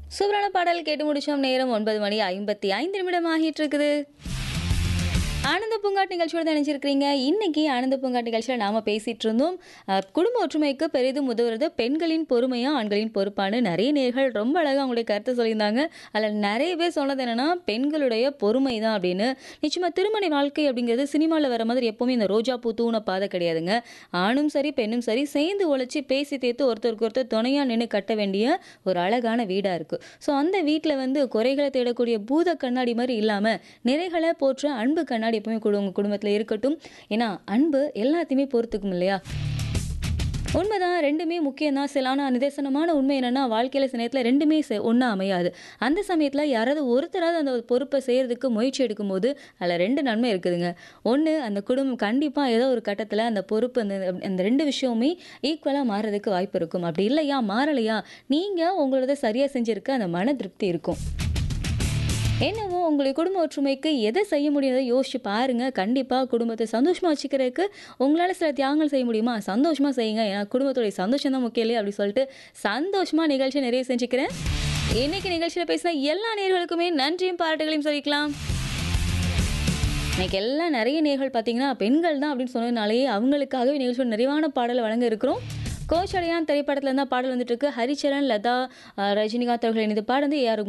சூப்பரான பாடல் கேட்டு முடிச்சோம் நேரம் ஒன்பது மணி ஐம்பத்தி ஐந்து நிமிடம் ஆகிட்டு இருக்குது ஆனந்த பூங்காட் நிகழ்ச்சியோட தான் நினைச்சிருக்கிறீங்க இன்னைக்கு ஆனந்த பூங்காட் நிகழ்ச்சியில் நாம பேசிட்டு இருந்தோம் அஹ், குடும்ப ஒற்றுமைக்கு பெரிதும் உதவுறது பெண்களின் பொறுமையா ஆண்களின் பொறுப்பான்னு நிறைய நேர்கள் ரொம்ப அழகாக அவங்களுடைய கருத்தை சொல்லியிருந்தாங்க அதில் நிறைய பேர் சொன்னது என்னன்னா பெண்களுடைய பொறுமை தான் அப்படின்னு நிச்சயமா திருமண வாழ்க்கை அப்படிங்கிறது சினிமாவில் வர மாதிரி எப்பவுமே இந்த ரோஜா பூ தூண பாதை கிடையாதுங்க ஆணும் சரி பெண்ணும் சரி சேர்ந்து உழைச்சி பேசி தேர்த்து ஒருத்தருக்கு ஒருத்தர் துணையா நின்று கட்ட வேண்டிய ஒரு அழகான வீடா இருக்கு ஸோ அந்த வீட்டில் வந்து குறைகளை தேடக்கூடிய பூத கண்ணாடி மாதிரி இல்லாம நிறைகளை போற்ற அன்பு கண்ணாடி எப்பவுமே குடு- உங்க குடும்பத்தில் இருக்கட்டும் ஏன்னா அன்பு எல்லாத்தையுமே பொறுத்துக்கும் இல்லையா உண்மைதான் ரெண்டுமே முக்கியம் தான் சில ஆனால் நிதர்சனமான உண்மை என்னன்னா வாழ்க்கையில சில நேரத்தில் ரெண்டுமே ஒன்றா அமையாது அந்த சமயத்தில் யாராவது ஒருத்தராவது அந்த பொறுப்பை செய்யறதுக்கு முயற்சி எடுக்கும்போது அதில் ரெண்டு நன்மை இருக்குதுங்க ஒன்று அந்த குடும்பம் கண்டிப்பாக ஏதோ ஒரு கட்டத்தில் அந்த பொறுப்பு அந்த அந்த ரெண்டு விஷயமுமே ஈக்குவலாக மாறுறதுக்கு வாய்ப்பு இருக்கும் அப்படி இல்லையா மாறலையா நீங்கள் உங்களோட சரியாக செஞ்சிருக்க அந்த மன திருப்தி இருக்கும் என்னவோ உங்களுடைய குடும்ப ஒற்றுமைக்கு எதை செய்ய முடியாதோ யோசிச்சு பாருங்க கண்டிப்பாக குடும்பத்தை சந்தோஷமா வச்சுக்கிறதுக்கு உங்களால் சில தியாகங்கள் செய்ய முடியுமா சந்தோஷமா செய்யுங்க ஏன்னா குடும்பத்துடைய சந்தோஷம் தான் முக்கியம் இல்லையா அப்படி சொல்லிட்டு சந்தோஷமா நிகழ்ச்சியை நிறைய செஞ்சுக்கிறேன் இன்னைக்கு நிகழ்ச்சியில் பேசின எல்லா நேர்களுக்குமே நன்றியும் பாராட்டுகளையும் சொல்லிக்கலாம் இன்னைக்கு எல்லாம் நிறைய நேர்கள் பார்த்தீங்கன்னா பெண்கள் தான் அப்படின்னு சொன்னதுனாலேயே அவங்களுக்காகவே நிகழ்ச்சியோட நிறைவான பாடலை வழங்க இருக்கிறோம் கோச்சடையான் திரைப்படத்துல இருந்தால் பாடல் வந்துட்டு இருக்கு ஹரிச்சரன் லதா அஹ், ரஜினிகாந்த் அவர்கள் இணைந்து பாடுந்து ஏஆர்